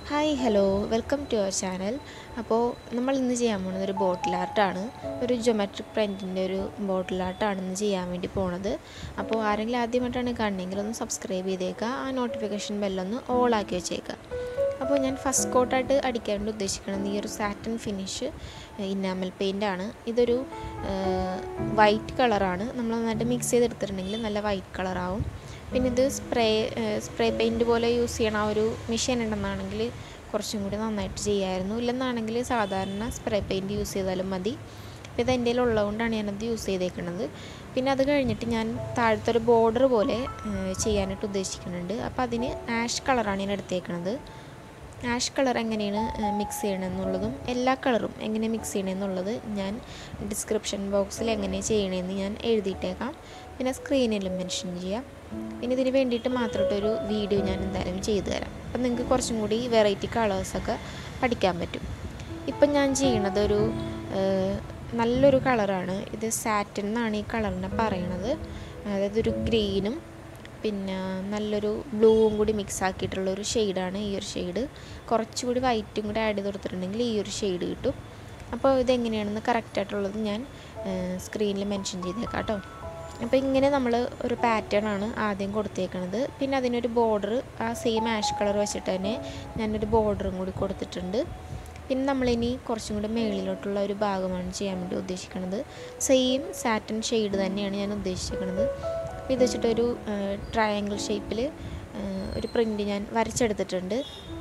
hi hello welcome to our channel അപ്പോൾ നമ്മൾ ഇന്ന് ചെയ്യാൻ പോകുന്നത് ഒരു ബോട്ടിൽ ആർട്ടാണ് ഒരു ജൊമാട്രിക് പ്രിൻറ്റിൻ്റെ ഒരു ബോട്ടിൽ ആർട്ടാണ് ഇന്ന് ചെയ്യാൻ വേണ്ടി പോണത് അപ്പോൾ ആരെങ്കിലും ആദ്യമായിട്ടാണ് കാണണമെങ്കിൽ ഒന്ന് സബ്സ്ക്രൈബ് ചെയ്തേക്കുക ആ നോട്ടിഫിക്കേഷൻ ബെല്ലൊന്ന് ഓൾ ആക്കി വെച്ചേക്കുക അപ്പോൾ ഞാൻ ഫസ്റ്റ് കോട്ടായിട്ട് അടിക്കാൻ വേണ്ടി ഉദ്ദേശിക്കുന്നത് ഈ ഒരു സാറ്റൻ ഫിനിഷ് ഇന്നാമൽ പെയിൻ്റാണ് ഇതൊരു വൈറ്റ് കളറാണ് നമ്മൾ നന്നായിട്ട് മിക്സ് ചെയ്തെടുത്തിട്ടുണ്ടെങ്കിൽ നല്ല വൈറ്റ് കളറാവും പിന്നെ ഇത് സ്പ്രേ സ്പ്രേ പെയിൻറ് പോലെ യൂസ് ചെയ്യണ ആ ഒരു മെഷീൻ ഉണ്ടെന്നാണെങ്കിൽ കുറച്ചും കൂടി നന്നായിട്ട് ചെയ്യാമായിരുന്നു ഇല്ലെന്നാണെങ്കിൽ സാധാരണ സ്പ്രേ പെയിൻറ് യൂസ് ചെയ്താലും മതി അപ്പോൾ ഇത് എൻ്റെ ഉള്ളതുകൊണ്ടാണ് ഞാനത് യൂസ് ചെയ്തേക്കുന്നത് പിന്നെ അത് കഴിഞ്ഞിട്ട് ഞാൻ താഴത്തെ ഒരു ബോർഡർ പോലെ ചെയ്യാനായിട്ട് ഉദ്ദേശിക്കുന്നുണ്ട് അപ്പോൾ അതിന് ആഷ് കളറാണ് ഞാൻ എടുത്തേക്കുന്നത് ആഷ് കളർ എങ്ങനെയാണ് മിക്സ് ചെയ്യണമെന്നുള്ളതും എല്ലാ കളറും എങ്ങനെ മിക്സ് ചെയ്യണമെന്നുള്ളത് ഞാൻ ഡിസ്ക്രിപ്ഷൻ ബോക്സിൽ എങ്ങനെ ചെയ്യണമെന്ന് ഞാൻ എഴുതിയിട്ടേക്കാം പിന്നെ സ്ക്രീനിലും മെൻഷൻ ചെയ്യാം പിന്നെ ഇതിന് വേണ്ടിയിട്ട് മാത്രമായിട്ടൊരു വീഡിയോ ഞാൻ എന്തായാലും ചെയ്തു തരാം അപ്പം നിങ്ങൾക്ക് കുറച്ചും കൂടി വെറൈറ്റി കളേഴ്സൊക്കെ പഠിക്കാൻ പറ്റും ഇപ്പം ഞാൻ ചെയ്യണത് ഒരു നല്ലൊരു കളറാണ് ഇത് സാറ്റിൻ എന്നാണ് ഈ കളറിനെ പറയണത് അതായത് ഒരു ഗ്രീനും പിന്നെ നല്ലൊരു ബ്ലൂവും കൂടി മിക്സ് ആക്കിയിട്ടുള്ള ഒരു ഷെയ്ഡാണ് ഈ ഒരു ഷെയ്ഡ് കുറച്ചുകൂടി വൈറ്റും കൂടി ആഡ് ചെയ്ത് കൊടുത്തിട്ടുണ്ടെങ്കിൽ ഈ ഒരു ഷെയ്ഡ് കിട്ടും അപ്പോൾ ഇതെങ്ങനെയാണെന്ന് കറക്റ്റായിട്ടുള്ളത് ഞാൻ സ്ക്രീനിൽ മെൻഷൻ ചെയ്തേക്കാം കേട്ടോ അപ്പോൾ ഇങ്ങനെ നമ്മൾ ഒരു പാറ്റേൺ ആണ് ആദ്യം കൊടുത്തേക്കണത് പിന്നെ അതിനൊരു ബോർഡർ ആ സെയിം ആഷ് കളർ വെച്ചിട്ട് തന്നെ ഞാനൊരു ബോർഡറും കൂടി കൊടുത്തിട്ടുണ്ട് പിന്നെ നമ്മളിനി കുറച്ചും കൂടി മേളിലോട്ടുള്ള ഒരു ഭാഗമാണ് ചെയ്യാൻ വേണ്ടി ഉദ്ദേശിക്കുന്നത് സെയിം സാറ്റൻ ഷെയ്ഡ് തന്നെയാണ് ഞാൻ ഉദ്ദേശിക്കുന്നത് ഇത് വെച്ചിട്ടൊരു ട്രയാങ്കിൾ ഷേപ്പിൽ ഒരു പ്രിൻ്റ് ഞാൻ വരച്ചെടുത്തിട്ടുണ്ട്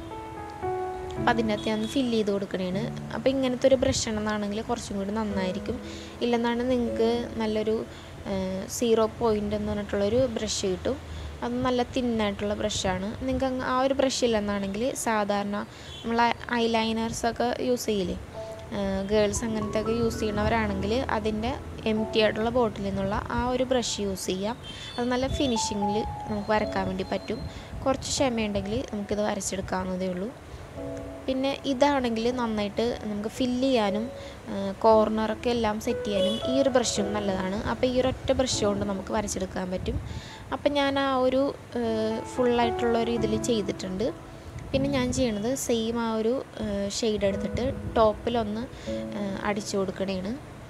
അപ്പം അതിൻ്റെ അകത്ത് ഞാൻ ഫില്ല് ചെയ്ത് കൊടുക്കണേണ് അപ്പോൾ ഇങ്ങനത്തെ ഒരു ബ്രഷ് ആണെന്നാണെങ്കിൽ കുറച്ചും കൂടി നന്നായിരിക്കും ഇല്ലെന്നാണ് നിങ്ങൾക്ക് നല്ലൊരു സീറോ പോയിൻ്റ് എന്ന് പറഞ്ഞിട്ടുള്ളൊരു ബ്രഷ് കിട്ടും അത് നല്ല തിന്നായിട്ടുള്ള ബ്രഷാണ് നിങ്ങൾക്ക് ആ ഒരു ബ്രഷ് ഇല്ലെന്നാണെങ്കിൽ സാധാരണ നമ്മൾ ഐലൈനേഴ്സൊക്കെ യൂസ് ചെയ്യില്ലേ ഗേൾസ് അങ്ങനത്തെ ഒക്കെ യൂസ് ചെയ്യണവരാണെങ്കിൽ അതിൻ്റെ എം ടി ആയിട്ടുള്ള ബോട്ടിൽ നിന്നുള്ള ആ ഒരു ബ്രഷ് യൂസ് ചെയ്യാം അത് നല്ല ഫിനിഷിങ്ങിൽ നമുക്ക് വരക്കാൻ വേണ്ടി പറ്റും കുറച്ച് ക്ഷമയുണ്ടെങ്കിൽ നമുക്കിത് വരച്ചെടുക്കാവുന്നതേ ഉള്ളൂ പിന്നെ ഇതാണെങ്കിൽ നന്നായിട്ട് നമുക്ക് ഫില്ല് ചെയ്യാനും കോർണറൊക്കെ എല്ലാം സെറ്റ് ചെയ്യാനും ഈ ഒരു ബ്രഷും നല്ലതാണ് അപ്പോൾ ഈ ഒരു ഒറ്റ ബ്രഷ് കൊണ്ട് നമുക്ക് വരച്ചെടുക്കാൻ പറ്റും അപ്പം ഞാൻ ആ ഒരു ഫുള്ളായിട്ടുള്ള ഒരു ഇതിൽ ചെയ്തിട്ടുണ്ട് പിന്നെ ഞാൻ ചെയ്യണത് സെയിം ആ ഒരു ഷെയ്ഡ് എടുത്തിട്ട് ടോപ്പിലൊന്ന് അടിച്ചു കൊടുക്കണേണ്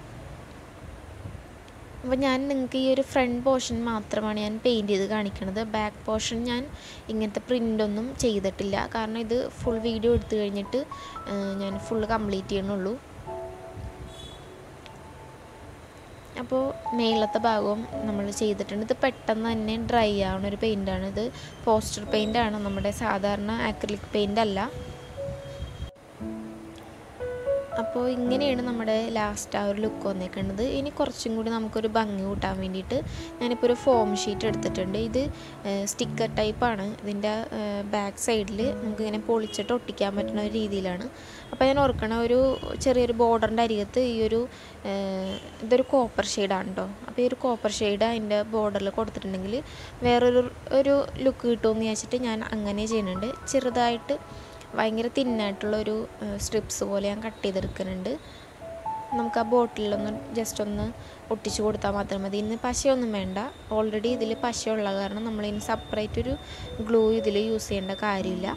അപ്പോൾ ഞാൻ നിങ്ങൾക്ക് ഈ ഒരു ഫ്രണ്ട് പോർഷൻ മാത്രമാണ് ഞാൻ പെയിൻറ് ചെയ്ത് കാണിക്കുന്നത് ബാക്ക് പോർഷൻ ഞാൻ ഇങ്ങനത്തെ പ്രിൻ്റൊന്നും ചെയ്തിട്ടില്ല കാരണം ഇത് ഫുൾ വീഡിയോ എടുത്തു കഴിഞ്ഞിട്ട് ഞാൻ ഫുൾ കംപ്ലീറ്റ് ചെയ്യണുള്ളൂ അപ്പോൾ മേളത്തെ ഭാഗവും നമ്മൾ ചെയ്തിട്ടുണ്ട് ഇത് പെട്ടെന്ന് തന്നെ ഡ്രൈ ആവുന്ന ഒരു പെയിൻ്റാണ് ഇത് പോസ്റ്റർ പെയിൻ്റാണ് നമ്മുടെ സാധാരണ ആക്രിലിക് പെയിൻ്റ് അല്ല അപ്പോൾ ഇങ്ങനെയാണ് നമ്മുടെ ലാസ്റ്റ് ആ ഒരു ലുക്ക് വന്നേക്കുന്നത് ഇനി കുറച്ചും കൂടി നമുക്കൊരു ഭംഗി കൂട്ടാൻ വേണ്ടിയിട്ട് ഞാനിപ്പോൾ ഒരു ഫോം ഷീറ്റ് എടുത്തിട്ടുണ്ട് ഇത് സ്റ്റിക്കർ ടൈപ്പാണ് ഇതിൻ്റെ ബാക്ക് സൈഡിൽ നമുക്കിങ്ങനെ പൊളിച്ചിട്ട് ഒട്ടിക്കാൻ പറ്റുന്ന ഒരു രീതിയിലാണ് അപ്പോൾ ഞാൻ ഓർക്കണ ഒരു ചെറിയൊരു ബോർഡറിൻ്റെ അരികത്ത് ഈ ഒരു ഇതൊരു കോപ്പർ ഷെയ്ഡാണ് കേട്ടോ അപ്പോൾ ഈ ഒരു കോപ്പർ ഷെയ്ഡ് അതിൻ്റെ ബോർഡറിൽ കൊടുത്തിട്ടുണ്ടെങ്കിൽ വേറൊരു ഒരു ലുക്ക് കിട്ടുമെന്ന് വിചാരിച്ചിട്ട് ഞാൻ അങ്ങനെ ചെയ്യുന്നുണ്ട് ചെറുതായിട്ട് ഭയങ്കര തിന്നായിട്ടുള്ള ഒരു സ്ട്രിപ്സ് പോലെ ഞാൻ കട്ട് ചെയ്തെടുക്കുന്നുണ്ട് നമുക്ക് ആ ബോട്ടിലൊന്ന് ജസ്റ്റ് ഒന്ന് ഒട്ടിച്ചു കൊടുത്താൽ മാത്രം മതി ഇന്ന് പശയൊന്നും വേണ്ട ഓൾറെഡി ഇതിൽ പശയുള്ള കാരണം നമ്മളിനി സെപ്പറേറ്റ് ഒരു ഗ്ലൂ ഇതിൽ യൂസ് ചെയ്യേണ്ട കാര്യമില്ല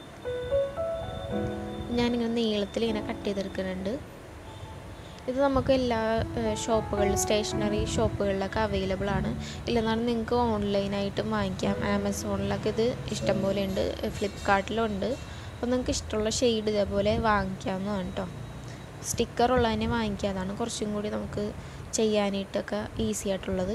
ഞാനിങ്ങനെ നീളത്തിൽ ഇങ്ങനെ കട്ട് ചെയ്തെടുക്കുന്നുണ്ട് ഇത് നമുക്ക് എല്ലാ ഷോപ്പുകളിലും സ്റ്റേഷനറി ഷോപ്പുകളിലൊക്കെ അവൈലബിൾ ആണ് ഇല്ലെന്നാണ് നിങ്ങൾക്ക് ഓൺലൈനായിട്ടും വാങ്ങിക്കാം ആമസോണിലൊക്കെ ഇത് ഇഷ്ടംപോലെ ഉണ്ട് ഫ്ലിപ്കാർട്ടിലും ഉണ്ട് അപ്പോൾ നിങ്ങൾക്ക് ഇഷ്ടമുള്ള ഷെയ്ഡ് ഇതേപോലെ വാങ്ങിക്കാവുന്നതാണ് കേട്ടോ സ്റ്റിക്കർ ഉള്ളതിനെ വാങ്ങിക്കാതാണ് കുറച്ചും കൂടി നമുക്ക് ചെയ്യാനായിട്ടൊക്കെ ഈസി ആയിട്ടുള്ളത്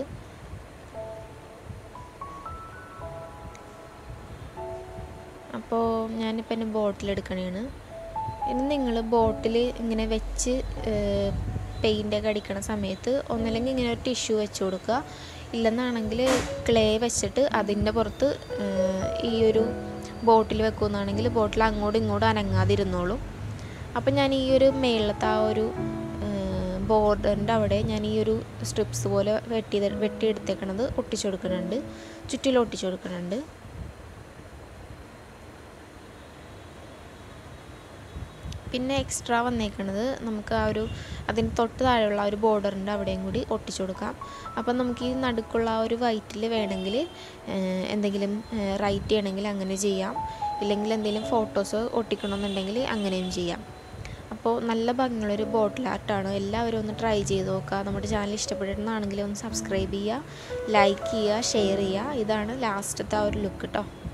അപ്പോൾ ഞാനിപ്പോൾ എൻ്റെ ബോട്ടിൽ എടുക്കണേണ് ഇനി നിങ്ങൾ ബോട്ടിൽ ഇങ്ങനെ വെച്ച് പെയിൻ്റൊക്കെ അടിക്കണ സമയത്ത് ഒന്നല്ലെങ്കിൽ ഇങ്ങനെ ഒരു ടിഷ്യൂ വെച്ച് കൊടുക്കുക ഇല്ലെന്നാണെങ്കിൽ ക്ലേ വെച്ചിട്ട് അതിൻ്റെ പുറത്ത് ഈ ഒരു ബോട്ടിൽ വെക്കുന്നതാണെങ്കിൽ ബോട്ടിൽ അങ്ങോട്ടും ഇങ്ങോട്ടും അനങ്ങാതിരുന്നോളും അപ്പം ഞാൻ ഈ ഒരു മേളത്തെ ആ ഒരു ബോർഡറിൻ്റെ അവിടെ ഞാൻ ഈ ഒരു സ്ട്രിപ്സ് പോലെ വെട്ടി വെട്ടിയെടുത്തേക്കണത് ഒട്ടിച്ചു കൊടുക്കുന്നുണ്ട് ചുറ്റിലും ഒട്ടിച്ചു കൊടുക്കുന്നുണ്ട് പിന്നെ എക്സ്ട്രാ വന്നേക്കണത് നമുക്ക് ആ ഒരു അതിന് തൊട്ട് താഴെയുള്ള ആ ഒരു ബോർഡറിൻ്റെ അവിടെയും കൂടി ഒട്ടിച്ചു കൊടുക്കാം അപ്പം നമുക്ക് ഈ നടുക്കുള്ള ആ ഒരു വൈറ്റിൽ വേണമെങ്കിൽ എന്തെങ്കിലും റൈറ്റ് ചെയ്യണമെങ്കിൽ അങ്ങനെ ചെയ്യാം ഇല്ലെങ്കിൽ എന്തെങ്കിലും ഫോട്ടോസ് ഒട്ടിക്കണമെന്നുണ്ടെങ്കിൽ അങ്ങനെയും ചെയ്യാം അപ്പോൾ നല്ല ഭംഗിയുള്ളൊരു ബോട്ടിൽ ആർട്ടാണ് എല്ലാവരും ഒന്ന് ട്രൈ ചെയ്ത് നോക്കുക നമ്മുടെ ചാനൽ ഇഷ്ടപ്പെട്ടിരുന്നാണെങ്കിൽ ഒന്ന് സബ്സ്ക്രൈബ് ചെയ്യുക ലൈക്ക് ചെയ്യുക ഷെയർ ചെയ്യുക ഇതാണ് ലാസ്റ്റത്തെ ആ ഒരു ലുക്ക് കേട്ടോ